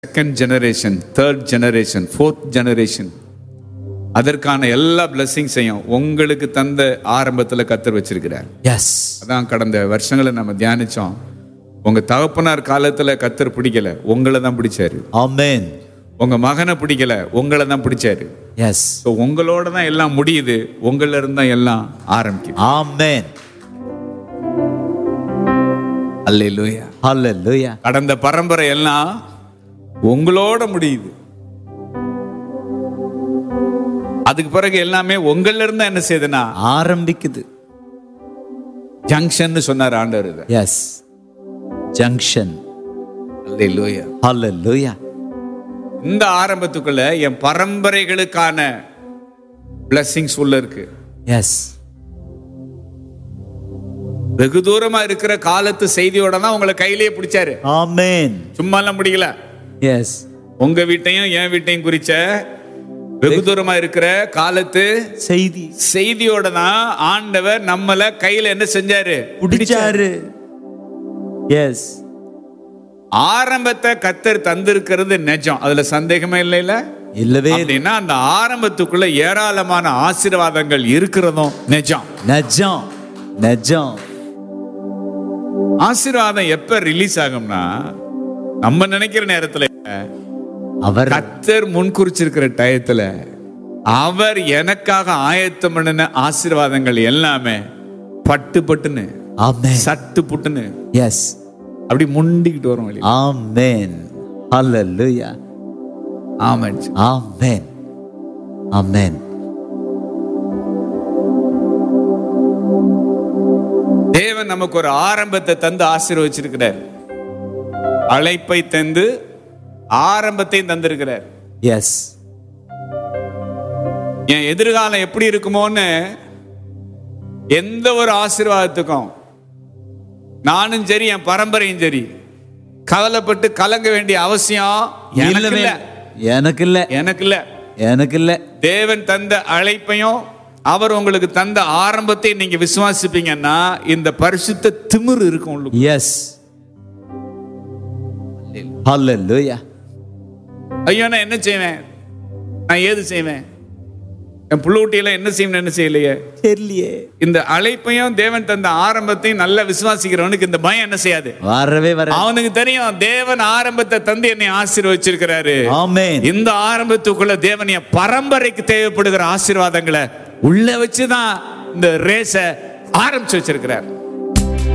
Second generation third generation fourth generation அதற்கான எல்லா பிளஸ்ஸிங்ஸையும் உங்களுக்கு தந்த ஆரம்பத்தில் கத்தர் வச்சிருக்கிறார் எஸ் அதான் கடந்த வருஷங்களை நம்ம தியானிச்சோம் உங்க தகப்பனார் காலத்துல கத்தர் பிடிக்கல உங்களை தான் பிடிச்சாரு ஆமென் உங்க மகனை பிடிக்கல உங்களை தான் பிடிச்சாரு எஸ் ஸோ உங்களோட தான் எல்லாம் முடியுது உங்கள இருந்து தான் எல்லாம் ஆரம்பிக்குது ஆமென் அல்லேலூயா ஹalleluya கடந்த பரம்பரை எல்லாம் உங்களோட முடியுது அதுக்கு பிறகு எல்லாமே உங்கள இருந்தா என்ன செய்யுதுன்னா ஆரம்பிக்குது ஜங்ஷன் சொன்னார் ஆண்டவர் இதை எஸ் ஜங்ஷன் அல்லேலூயா ஹalleluya இந்த ஆரம்பத்துக்குள்ள என் பரம்பரைகளுக்கான blessings உள்ள இருக்கு எஸ் வெகு தூரமா இருக்கிற காலத்து செய்தியோட தான் உங்களை கையிலேயே பிடிச்சாரு ஆமென் சும்மா எல்லாம் முடியல எஸ் உங்க வீட்டையும் என் வீட்டையும் குறிச்ச வெகு தூரமா இருக்கிற காலத்து செய்தி செய்தியோட தான் ஆண்டவர் நம்மள கையில என்ன செஞ்சாரு பிடிச்சாரு எஸ் ஆரம்பத்தை கத்தர் தந்திருக்கிறது நிஜம் அதுல சந்தேகமே இல்லைல்ல இல்லவே இல்ல. அப்படின்னா அந்த ஆரம்பத்துக்குள்ள ஏராளமான ஆசீர்வாதங்கள் இருக்கிறதும் நிஜம் நஜம் நஜம் ஆசீர்வாதம் எப்ப ரிலீஸ் ஆகும்னா நம்ம நினைக்கிற நேரத்துல அவர் கத்தர் முன்குறிச்சிருக்கிற டயத்துல அவர் எனக்காக ஆயத்தம் பண்ணின ஆசீர்வாதங்கள் எல்லாமே பட்டு பட்டுன்னு ஆமென் சட்டு புட்டுன்னு எஸ் அப்படி முண்டிக்கிட்டு வரும் வெளியே ஆமென் ஹalleluya ஆமாம் ஆமென் ஆமென் தேவன் நமக்கு ஒரு ஆரம்பத்தை தந்து ஆசீர்வச்சிருக்கிறார் அழைப்பை தந்து ஆரம்பத்தையும் தந்திருக்கிறார் எஸ் என் எதிர்காலம் எப்படி இருக்குமோன்னு எந்த ஒரு ஆசீர்வாதத்துக்கும் நானும் சரி என் பரம்பரையும் சரி கவலைப்பட்டு கலங்க வேண்டிய அவசியம் எனக்கு இல்லவே இல்ல எனக்கு இல்ல எனக்கு இல்ல எனக்கு இல்ல தேவன் தந்த அழைப்பையும் அவர் உங்களுக்கு தந்த ஆரம்பத்தை நீங்க விசுவாசிப்பீங்கன்னா இந்த பரிசுத்த திமிரு இருக்கும் உங்களுக்கு எஸ் ஹalleluya ஐயோ நான் என்ன செய்வேன் நான் ஏது செய்வேன் என் புள்ளூட்டியெல்லாம் என்ன செய்வேன் என்ன செய்யலையே தெரியலையே இந்த அழைப்பையும் தேவன் தந்த ஆரம்பத்தையும் நல்லா விசுவாசிக்கிறவனுக்கு இந்த பயம் என்ன செய்யாது வரவே வர அவனுக்கு தெரியும் தேவன் ஆரம்பத்தை தந்து என்னை ஆசீர்வச்சிருக்கிறாரு ஆமென் இந்த ஆரம்பத்துக்குள்ள தேவன் என் பரம்பரைக்கு தேவைப்படுகிற ஆசீர்வாதங்களை உள்ள வச்சுதான் இந்த ரேஸ ஆரம்பிச்சு வச்சிருக்கிறார்